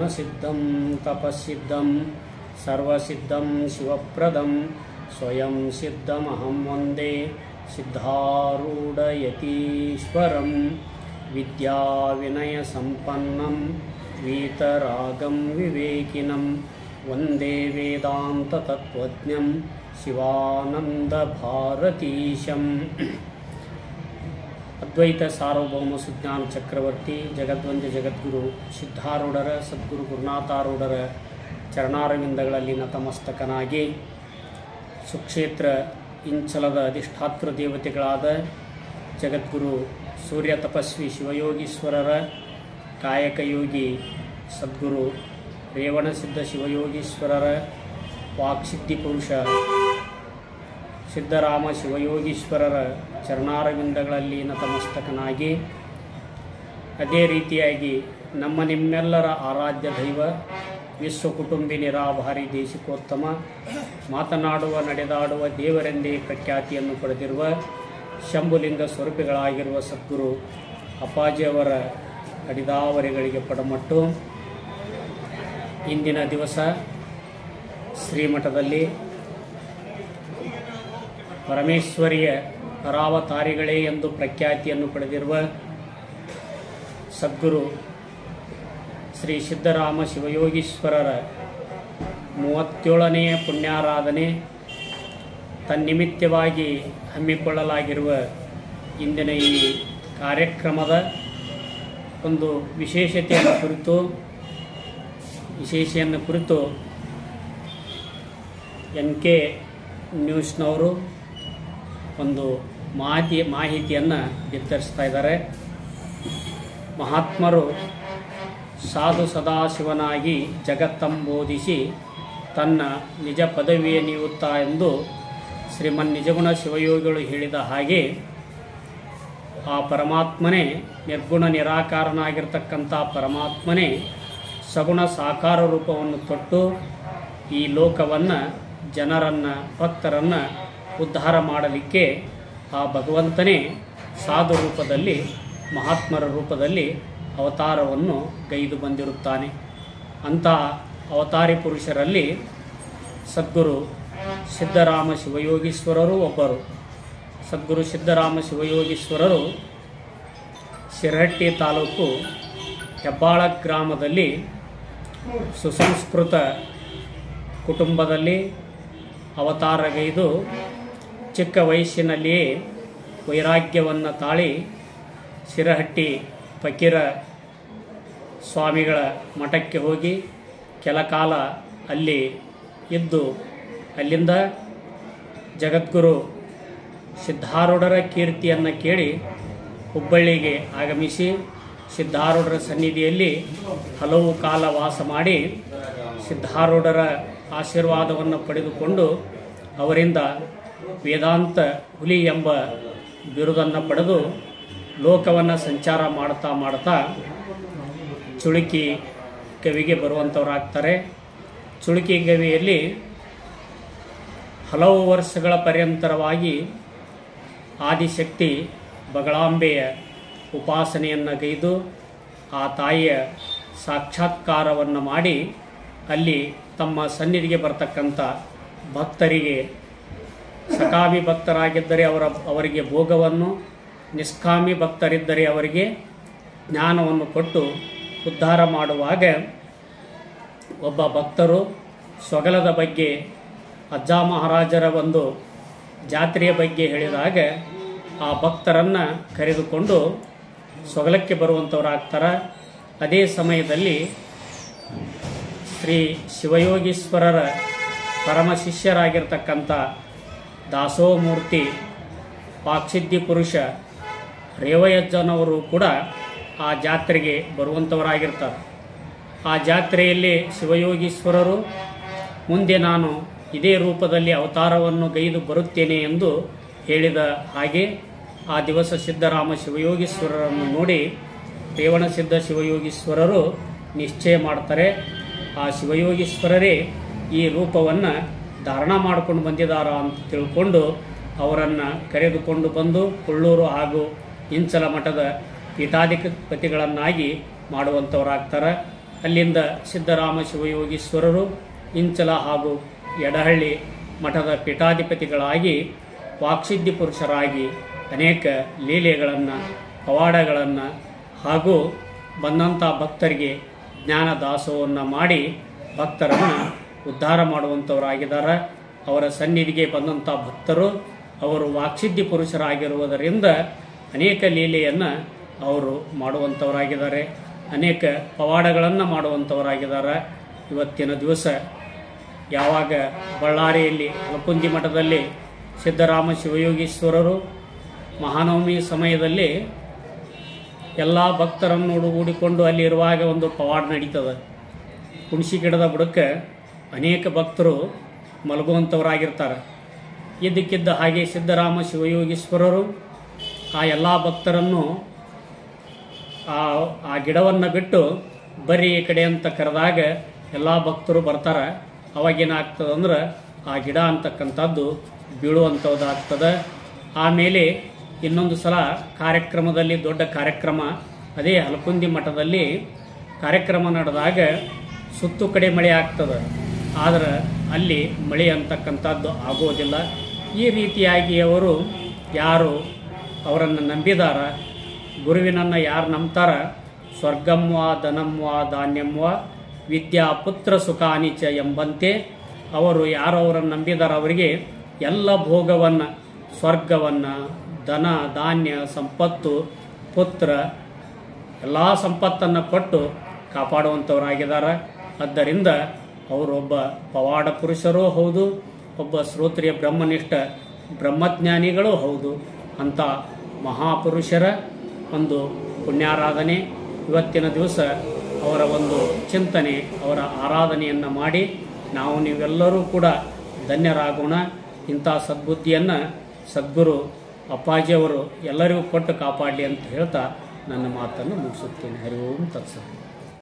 ಜ್ಞಾನಸಿದ್ಧಂ ತಪಸ್ಸಿದ್ಧಂ ಸರ್ವಸಿದ್ಧಂ ಶಿವಪ್ರದಂ ಸ್ವಯಂ ಸಿದ್ಧಮಹಂ ವಂದೇ ಸಿದ್ಧಾರೂಢಯತೀಶ್ವರಂ ವಿದ್ಯಾವಿನಯಸಂಪನ್ನಂ वीतरागं विवेकिनं वन्दे वेदान्ततत्त्वज्ञं ಶಿವಾನಂದಭಾರತೀಶಂ ಅದ್ವೈತ ಸಾರ್ವಭೌಮ ಸುಜ್ಞಾನ ಚಕ್ರವರ್ತಿ ಜಗದ್ವಂದ್ಯ ಜಗದ್ಗುರು ಸಿದ್ಧಾರೂಢರ ಸದ್ಗುರು ಗುರುನಾಥಾರೂಢರ ಚರಣಾರವಿಂದಗಳಲ್ಲಿ ನತಮಸ್ತಕನಾಗಿ ಸುಕ್ಷೇತ್ರ ಇಂಚಲದ ಅಧಿಷ್ಠಾತೃ ದೇವತೆಗಳಾದ ಜಗದ್ಗುರು ಸೂರ್ಯ ತಪಸ್ವಿ ಶಿವಯೋಗೀಶ್ವರರ ಕಾಯಕಯೋಗಿ ಸದ್ಗುರು ರೇವಣಸಿದ್ಧ ಶಿವಯೋಗೀಶ್ವರರ ವಾಕ್ಸಿದ್ಧಿ ಪುರುಷ ಸಿದ್ದರಾಮ ಶಿವಯೋಗೀಶ್ವರರ ಚರಣಾರವಿಂದಗಳಲ್ಲಿ ನತಮಸ್ತಕನಾಗಿ ಅದೇ ರೀತಿಯಾಗಿ ನಮ್ಮ ನಿಮ್ಮೆಲ್ಲರ ಆರಾಧ್ಯ ದೈವ ವಿಶ್ವ ಕುಟುಂಬಿ ನಿರಾಭಾರಿ ದೇಶಿಕೋತ್ತಮ ಮಾತನಾಡುವ ನಡೆದಾಡುವ ದೇವರೆಂದೇ ಪ್ರಖ್ಯಾತಿಯನ್ನು ಪಡೆದಿರುವ ಶಂಭುಲಿಂಗ ಸ್ವರೂಪಿಗಳಾಗಿರುವ ಸದ್ಗುರು ಅಪ್ಪಾಜಿಯವರ ಅಡಿದಾವರಿಗಳಿಗೆ ಪಡಮಟ್ಟು ಇಂದಿನ ದಿವಸ ಶ್ರೀಮಠದಲ್ಲಿ ಪರಮೇಶ್ವರಿಯ ಪರಾವತಾರಿಗಳೇ ಎಂದು ಪ್ರಖ್ಯಾತಿಯನ್ನು ಪಡೆದಿರುವ ಸದ್ಗುರು ಶ್ರೀ ಸಿದ್ದರಾಮ ಶಿವಯೋಗೀಶ್ವರರ ಮೂವತ್ತೇಳನೆಯ ಪುಣ್ಯಾರಾಧನೆ ತನ್ನಿಮಿತ್ತವಾಗಿ ಹಮ್ಮಿಕೊಳ್ಳಲಾಗಿರುವ ಇಂದಿನ ಈ ಕಾರ್ಯಕ್ರಮದ ಒಂದು ವಿಶೇಷತೆಯನ್ನು ಕುರಿತು ವಿಶೇಷೆಯನ್ನು ಕುರಿತು ಎನ್ ಕೆ ನ್ಯೂಸ್ನವರು ಒಂದು ಮಾಹಿತಿ ಮಾಹಿತಿಯನ್ನು ಬಿತ್ತರಿಸ್ತಾ ಇದ್ದಾರೆ ಮಹಾತ್ಮರು ಸಾಧು ಸದಾಶಿವನಾಗಿ ಜಗತ್ತಂಬೋಧಿಸಿ ತನ್ನ ನಿಜ ಪದವಿಯ ನೀಡುತ್ತಾ ಎಂದು ಶ್ರೀಮನ್ ನಿಜಗುಣ ಶಿವಯೋಗಿಗಳು ಹೇಳಿದ ಹಾಗೆ ಆ ಪರಮಾತ್ಮನೇ ನಿರ್ಗುಣ ನಿರಾಕಾರನಾಗಿರ್ತಕ್ಕಂಥ ಪರಮಾತ್ಮನೇ ಸಗುಣ ಸಾಕಾರ ರೂಪವನ್ನು ತೊಟ್ಟು ಈ ಲೋಕವನ್ನು ಜನರನ್ನು ಭಕ್ತರನ್ನು ಉದ್ಧಾರ ಮಾಡಲಿಕ್ಕೆ ಆ ಭಗವಂತನೇ ಸಾಧು ರೂಪದಲ್ಲಿ ಮಹಾತ್ಮರ ರೂಪದಲ್ಲಿ ಅವತಾರವನ್ನು ಗೈದು ಬಂದಿರುತ್ತಾನೆ ಅಂಥ ಅವತಾರಿ ಪುರುಷರಲ್ಲಿ ಸದ್ಗುರು ಸಿದ್ದರಾಮ ಶಿವಯೋಗೀಶ್ವರರು ಒಬ್ಬರು ಸದ್ಗುರು ಸಿದ್ದರಾಮ ಶಿವಯೋಗೀಶ್ವರರು ಶಿರಹಟ್ಟಿ ತಾಲೂಕು ಹೆಬ್ಬಾಳ ಗ್ರಾಮದಲ್ಲಿ ಸುಸಂಸ್ಕೃತ ಕುಟುಂಬದಲ್ಲಿ ಅವತಾರಗೈದು ಚಿಕ್ಕ ವಯಸ್ಸಿನಲ್ಲಿಯೇ ವೈರಾಗ್ಯವನ್ನು ತಾಳಿ ಶಿರಹಟ್ಟಿ ಫಕೀರ ಸ್ವಾಮಿಗಳ ಮಠಕ್ಕೆ ಹೋಗಿ ಕೆಲ ಕಾಲ ಅಲ್ಲಿ ಇದ್ದು ಅಲ್ಲಿಂದ ಜಗದ್ಗುರು ಸಿದ್ಧಾರೂಢರ ಕೀರ್ತಿಯನ್ನು ಕೇಳಿ ಹುಬ್ಬಳ್ಳಿಗೆ ಆಗಮಿಸಿ ಸಿದ್ಧಾರೂಢರ ಸನ್ನಿಧಿಯಲ್ಲಿ ಹಲವು ಕಾಲ ವಾಸ ಮಾಡಿ ಸಿದ್ಧಾರೂಢರ ಆಶೀರ್ವಾದವನ್ನು ಪಡೆದುಕೊಂಡು ಅವರಿಂದ ವೇದಾಂತ ಹುಲಿ ಎಂಬ ಬಿರುದನ್ನು ಪಡೆದು ಲೋಕವನ್ನು ಸಂಚಾರ ಮಾಡ್ತಾ ಮಾಡ್ತಾ ಚುಳುಕಿ ಕವಿಗೆ ಬರುವಂಥವರಾಗ್ತಾರೆ ಚುಳುಕಿ ಕವಿಯಲ್ಲಿ ಹಲವು ವರ್ಷಗಳ ಪರ್ಯಂತರವಾಗಿ ಆದಿಶಕ್ತಿ ಬಗಳಾಂಬೆಯ ಉಪಾಸನೆಯನ್ನು ಗೈದು ಆ ತಾಯಿಯ ಸಾಕ್ಷಾತ್ಕಾರವನ್ನು ಮಾಡಿ ಅಲ್ಲಿ ತಮ್ಮ ಸನ್ನಿಧಿಗೆ ಬರ್ತಕ್ಕಂಥ ಭಕ್ತರಿಗೆ ಸಕಾಮಿ ಭಕ್ತರಾಗಿದ್ದರೆ ಅವರ ಅವರಿಗೆ ಭೋಗವನ್ನು ನಿಷ್ಕಾಮಿ ಭಕ್ತರಿದ್ದರೆ ಅವರಿಗೆ ಜ್ಞಾನವನ್ನು ಕೊಟ್ಟು ಉದ್ಧಾರ ಮಾಡುವಾಗ ಒಬ್ಬ ಭಕ್ತರು ಸೊಗಲದ ಬಗ್ಗೆ ಅಜ್ಜ ಮಹಾರಾಜರ ಒಂದು ಜಾತ್ರೆಯ ಬಗ್ಗೆ ಹೇಳಿದಾಗ ಆ ಭಕ್ತರನ್ನು ಕರೆದುಕೊಂಡು ಸೊಗಲಕ್ಕೆ ಬರುವಂಥವರಾಗ್ತಾರೆ ಅದೇ ಸಮಯದಲ್ಲಿ ಶ್ರೀ ಶಿವಯೋಗೀಶ್ವರರ ಪರಮ ಶಿಷ್ಯರಾಗಿರ್ತಕ್ಕಂಥ ದಾಸೋಮೂರ್ತಿ ವಾಕ್ಸಿದ್ಧಿ ಪುರುಷ ರೇವಯಜ್ಜನವರು ಕೂಡ ಆ ಜಾತ್ರೆಗೆ ಬರುವಂಥವರಾಗಿರ್ತಾರೆ ಆ ಜಾತ್ರೆಯಲ್ಲಿ ಶಿವಯೋಗೀಶ್ವರರು ಮುಂದೆ ನಾನು ಇದೇ ರೂಪದಲ್ಲಿ ಅವತಾರವನ್ನು ಗೈದು ಬರುತ್ತೇನೆ ಎಂದು ಹೇಳಿದ ಹಾಗೆ ಆ ದಿವಸ ಸಿದ್ದರಾಮ ಶಿವಯೋಗೀಶ್ವರರನ್ನು ನೋಡಿ ರೇವಣಸಿದ್ಧ ಶಿವಯೋಗೀಶ್ವರರು ನಿಶ್ಚಯ ಮಾಡ್ತಾರೆ ಆ ಶಿವಯೋಗೀಶ್ವರರೇ ಈ ರೂಪವನ್ನು ಧಾರಣ ಮಾಡಿಕೊಂಡು ಬಂದಿದ್ದಾರ ಅಂತ ತಿಳ್ಕೊಂಡು ಅವರನ್ನು ಕರೆದುಕೊಂಡು ಬಂದು ಕೊಳ್ಳೂರು ಹಾಗೂ ಇಂಚಲ ಮಠದ ಪೀಠಾಧಿಪತಿಗಳನ್ನಾಗಿ ಮಾಡುವಂಥವರಾಗ್ತಾರೆ ಅಲ್ಲಿಂದ ಸಿದ್ದರಾಮ ಶಿವಯೋಗೀಶ್ವರರು ಇಂಚಲ ಹಾಗೂ ಎಡಹಳ್ಳಿ ಮಠದ ಪೀಠಾಧಿಪತಿಗಳಾಗಿ ವಾಕ್ಸಿದ್ಧಿ ಪುರುಷರಾಗಿ ಅನೇಕ ಲೀಲೆಗಳನ್ನು ಪವಾಡಗಳನ್ನು ಹಾಗೂ ಬಂದಂಥ ಭಕ್ತರಿಗೆ ಜ್ಞಾನ ದಾಸೋಹವನ್ನು ಮಾಡಿ ಭಕ್ತರನ್ನು ಉದ್ಧಾರ ಮಾಡುವಂಥವರಾಗಿದ್ದಾರೆ ಅವರ ಸನ್ನಿಧಿಗೆ ಬಂದಂಥ ಭಕ್ತರು ಅವರು ವಾಕ್ಸಿದ್ಧಿ ಪುರುಷರಾಗಿರುವುದರಿಂದ ಅನೇಕ ಲೀಲೆಯನ್ನು ಅವರು ಮಾಡುವಂಥವರಾಗಿದ್ದಾರೆ ಅನೇಕ ಪವಾಡಗಳನ್ನು ಮಾಡುವಂಥವರಾಗಿದ್ದಾರೆ ಇವತ್ತಿನ ದಿವಸ ಯಾವಾಗ ಬಳ್ಳಾರಿಯಲ್ಲಿ ಅಲಕುಂದಿ ಮಠದಲ್ಲಿ ಸಿದ್ದರಾಮ ಶಿವಯೋಗೀಶ್ವರರು ಮಹಾನವಮಿ ಸಮಯದಲ್ಲಿ ಎಲ್ಲ ಭಕ್ತರನ್ನು ಒಡಗೂಡಿಕೊಂಡು ಅಲ್ಲಿ ಇರುವಾಗ ಒಂದು ಪವಾಡ ನಡೀತದೆ ಹುಣಸಿ ಗಿಡದ ಬುಡಕ್ಕೆ ಅನೇಕ ಭಕ್ತರು ಮಲಗುವಂಥವರಾಗಿರ್ತಾರೆ ಇದ್ದಕ್ಕಿದ್ದ ಹಾಗೆ ಸಿದ್ದರಾಮ ಶಿವಯೋಗೀಶ್ವರರು ಆ ಎಲ್ಲ ಭಕ್ತರನ್ನು ಆ ಆ ಗಿಡವನ್ನು ಬಿಟ್ಟು ಬರ್ರಿ ಈ ಕಡೆ ಅಂತ ಕರೆದಾಗ ಎಲ್ಲ ಭಕ್ತರು ಬರ್ತಾರೆ ಅವಾಗೇನಾಗ್ತದೆ ಅಂದ್ರೆ ಆ ಗಿಡ ಅಂತಕ್ಕಂಥದ್ದು ಬೀಳುವಂಥದ್ದಾಗ್ತದೆ ಆಮೇಲೆ ಇನ್ನೊಂದು ಸಲ ಕಾರ್ಯಕ್ರಮದಲ್ಲಿ ದೊಡ್ಡ ಕಾರ್ಯಕ್ರಮ ಅದೇ ಹಲಕುಂದಿ ಮಠದಲ್ಲಿ ಕಾರ್ಯಕ್ರಮ ನಡೆದಾಗ ಸುತ್ತು ಕಡೆ ಮಳೆ ಆಗ್ತದೆ ಆದರೆ ಅಲ್ಲಿ ಮಳೆ ಅಂತಕ್ಕಂಥದ್ದು ಆಗೋದಿಲ್ಲ ಈ ರೀತಿಯಾಗಿ ಅವರು ಯಾರು ಅವರನ್ನು ನಂಬಿದಾರ ಗುರುವಿನನ್ನು ಯಾರು ನಂಬ್ತಾರ ಸ್ವರ್ಗಂವ ಧನಂವ ಧಾನ್ಯಂವ ವಿದ್ಯಾ ಪುತ್ರ ಸುಖಾನಿಚ ಎಂಬಂತೆ ಅವರು ಯಾರು ಅವರನ್ನು ನಂಬಿದಾರ ಅವರಿಗೆ ಎಲ್ಲ ಭೋಗವನ್ನು ಸ್ವರ್ಗವನ್ನು ಧನ ಧಾನ್ಯ ಸಂಪತ್ತು ಪುತ್ರ ಎಲ್ಲ ಸಂಪತ್ತನ್ನು ಕೊಟ್ಟು ಕಾಪಾಡುವಂಥವರಾಗಿದ್ದಾರೆ ಆದ್ದರಿಂದ ಅವರೊಬ್ಬ ಪವಾಡ ಪುರುಷರೂ ಹೌದು ಒಬ್ಬ ಶ್ರೋತ್ರಿಯ ಬ್ರಹ್ಮನಿಷ್ಠ ಬ್ರಹ್ಮಜ್ಞಾನಿಗಳೂ ಹೌದು ಅಂಥ ಮಹಾಪುರುಷರ ಒಂದು ಪುಣ್ಯಾರಾಧನೆ ಇವತ್ತಿನ ದಿವಸ ಅವರ ಒಂದು ಚಿಂತನೆ ಅವರ ಆರಾಧನೆಯನ್ನು ಮಾಡಿ ನಾವು ನೀವೆಲ್ಲರೂ ಕೂಡ ಧನ್ಯರಾಗೋಣ ಇಂಥ ಸದ್ಬುದ್ಧಿಯನ್ನು ಸದ್ಗುರು ಅಪ್ಪಾಜಿಯವರು ಎಲ್ಲರಿಗೂ ಕೊಟ್ಟು ಕಾಪಾಡಲಿ ಅಂತ ಹೇಳ್ತಾ ನನ್ನ ಮಾತನ್ನು ಮುಗಿಸುತ್ತೇನೆ ಹರಿ ಓಂ ತತ್ಸ